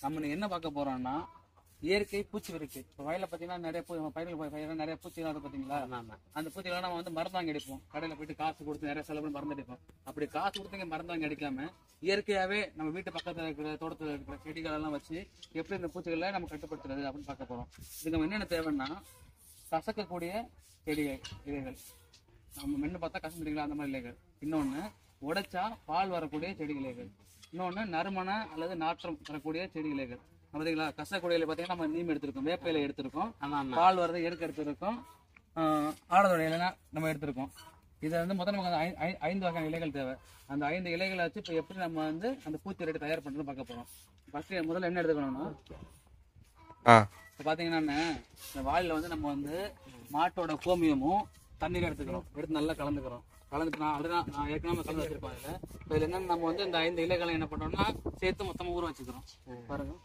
நம்ம இன்னைக்கு என்ன பார்க்க போறோம்னா இயற்கை பூச்சி இருக்கு இப்போ வயல்ல பாத்தீங்கன்னா நிறைய பூ நம்ம பயிர்கள் போய் பயிர்கள் நிறைய பூச்சிகள் இருக்கு பாத்தீங்களா அந்த பூச்சிகளை நம்ம வந்து மருந்து வாங்கி அடிப்போம் கடையில போயிட்டு காசு கொடுத்து நிறைய செலவு பண்ணி மருந்து அடிப்போம் அப்படி காசு கொடுத்து இங்க மருந்து வாங்கி அடிக்காம இயற்கையாவே நம்ம வீட்டு பக்கத்துல இருக்கிற தோட்டத்துல இருக்கிற செடிகள் எல்லாம் வச்சு எப்படி இந்த பூச்சிகளை நம்ம கட்டுப்படுத்துறது அப்படின்னு பார்க்க போறோம் இதுக்கு நம்ம என்னென்ன தேவைன்னா கசக்கக்கூடிய செடிகள் இலைகள் நம்ம மென்னு பார்த்தா கசம் செடிகள் அந்த மாதிரி இலைகள் இன்னொன்னு உடைச்சா பால் வரக்கூடிய செடி இலைகள் இன்னொன்னு நறுமண அல்லது நாற்றம் வரக்கூடிய செடி இலைகள் பார்த்தீங்களா கசக்கூடிய இலை பார்த்தீங்கன்னா நம்ம நீம் எடுத்திருக்கோம் வேப்ப இலை எடுத்திருக்கோம் பால் வரதை எடுக்க எடுத்திருக்கோம் ஆஹ் ஆடதோட இலைனா நம்ம எடுத்திருக்கோம் இதை வந்து முதல்ல நமக்கு அந்த ஐ- ஐ- ஐந்து வகையான இலைகள் தேவை அந்த ஐந்து இலைகளை வச்சு இப்போ எப்படி நம்ம வந்து அந்த பூச்சி ரெடி தயார் பண்ணுறது பார்க்க போகிறோம் ஃபர்ஸ்ட் முதல்ல என்ன எடுத்துக்கணும்னா ஆ இப்போ பார்த்தீங்கன்னா இந்த வாளியில் வந்து நம்ம வந்து மாட்டோட கோமியமும் தண்ணீர் எடுத்துக்கிறோம் எடுத்து நல்லா கலந்துக்கிறோம் கலந்துட்டு நான் ஆல்ரெடி நான் நான் ஏற்கனவே கலந்து வச்சிருப்பேன் இதில் இப்போ இதில் என்னென்ன நம்ம வந்து இந்த ஐந்து இலைகளை என்ன பண்ணுறோம்னா சேர்த்து மொத்தமாக ஊற வச்சுக்கிறோம் பாருங்க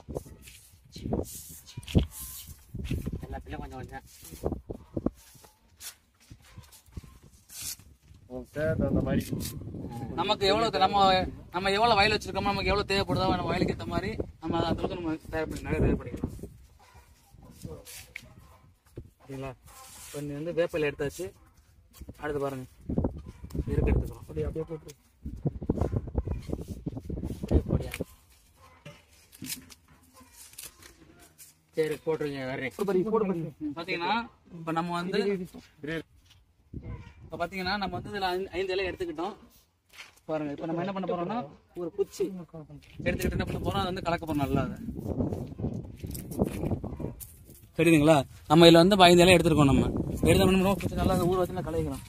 எல்லாத்துலயும் கொஞ்சம் கொஞ்சம் அந்த மாதிரி நமக்கு எவ்வளவு தே- நம்ம நம்ம எவ்வளவு வயல் வச்சிருக்கோமோ நமக்கு எவ்வளவு தேவைப்படுதோ நம்ம வயலுக்கு ஏற்ற மாதிரி நம்ம அந்த அளவுக்கு நம்ம தயார் பண்ணி நிறைய தயார் பண்ணிக்கலாம் சரிங்களா இப்போ நீ வந்து வேப்பிலை எடுத்தாச்சு அடுத்து பாருங்க இருக்கு எடுத்துக்கிறோம் அப்படியே அப்படியே போட்டு போடியா சரி போட்டுருங்க வர்றேன் பாத்தீங்கன்னா இப்போ நம்ம வந்து இப்போ பாத்தீங்கன்னா நம்ம வந்து இதுல ஐந்து- ஐந்து இலை எடுத்துக்கிட்டோம் பாருங்க இப்போ நம்ம என்ன பண்ண போறோம்னா ஒரு குச்சி எடுத்துக்கிட்டு என்ன பண்ண போறோம் அதை வந்து கலக்க போறோம் நல்லா அதை தெரியுதுங்களா நம்ம இதுல வந்து ஐந்து இலை எடுத்துருக்கோம் நம்ம எடுத்த பண்ணி குச்சி நல்லா அதை ஊற வச்சு நான் கலக்கலாம்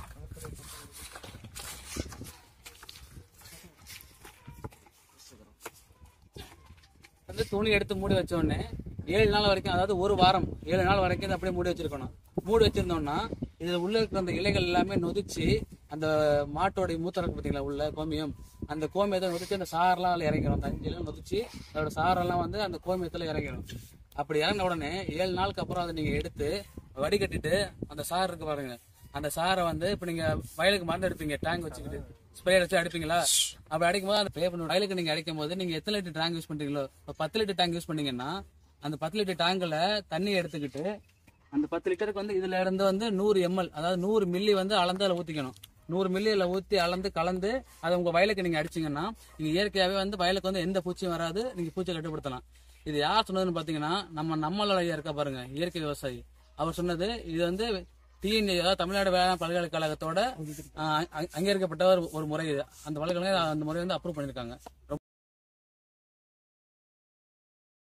வந்து துணி எடுத்து மூடி வச்ச உடனே ஏழு நாள் வரைக்கும் அதாவது ஒரு வாரம் ஏழு நாள் வரைக்கும் இதை அப்படியே மூடி வச்சிருக்கணும் மூடி வச்சிருந்தோம்னா இதுல உள்ள இருக்கிற அந்த இலைகள் எல்லாமே நொதிச்சு அந்த மாட்டோட மூத்தம் இருக்கு பார்த்தீங்களா உள்ள கோமியம் அந்த கோமியத்தை நொதிச்சு அந்த சாரெல்லாம் அதில் இறங்கிடும் அந்த அஞ்சு இலை நொதிச்சு அதோட சாரெல்லாம் வந்து அந்த கோமியத்துல இறங்கிடும் அப்படி இறங்கின உடனே ஏழு நாளுக்கு அப்புறம் அதை நீங்க எடுத்து வடிகட்டிட்டு அந்த சாறு இருக்கு பாருங்க அந்த சாரை வந்து இப்ப நீங்க வயலுக்கு மருந்து எடுப்பீங்க டேங்க் வச்சுக்கிட்டு ஸ்ப்ரே வச்சு அடிப்பீங்களா அப்படி அடிக்கும் போது அந்த ஸ்ப்ரே பண்ணி வயலுக்கு நீங்க அடிக்கும் போது நீங்க எத்தனை லிட்டர் டேங்க் யூஸ் பண்றீங்களோ இப்போ பத்து லிட்டர் டேங்க் யூஸ் பண்ணீங்கன்னா அந்த பத்து லிட்டர் டேங்க்ல தண்ணி எடுத்துக்கிட்டு அந்த பத்து லிட்டருக்கு வந்து இதுல இருந்து வந்து நூறு எம்எல் அதாவது நூறு மில்லி வந்து அளந்து அதில் ஊத்திக்கணும் நூறு மில்லியில் ஊற்றி அளந்து கலந்து அதை உங்க வயலுக்கு நீங்க அடிச்சீங்கன்னா நீங்க இயற்கையாகவே வந்து வயலுக்கு வந்து எந்த பூச்சியும் வராது நீங்க பூச்சியை கட்டுப்படுத்தலாம் இது யார் சொன்னதுன்னு பாத்தீங்கன்னா நம்ம நம்மளோட ஐயா இருக்கா பாருங்க இயற்கை விவசாயி அவர் சொன்னது இது வந்து டிஎன்ஏ அதாவது தமிழ்நாடு வேளாண் பல்கலைக்கழகத்தோட ஆஹ், அங்க- அங்கீகரிக்கப்பட்ட ஒரு ஒரு முறை இது அந்த பல்கலைக்கழகம் அந்த முறை வந்து அப்ரூவ் பண்ணியிருக்காங்க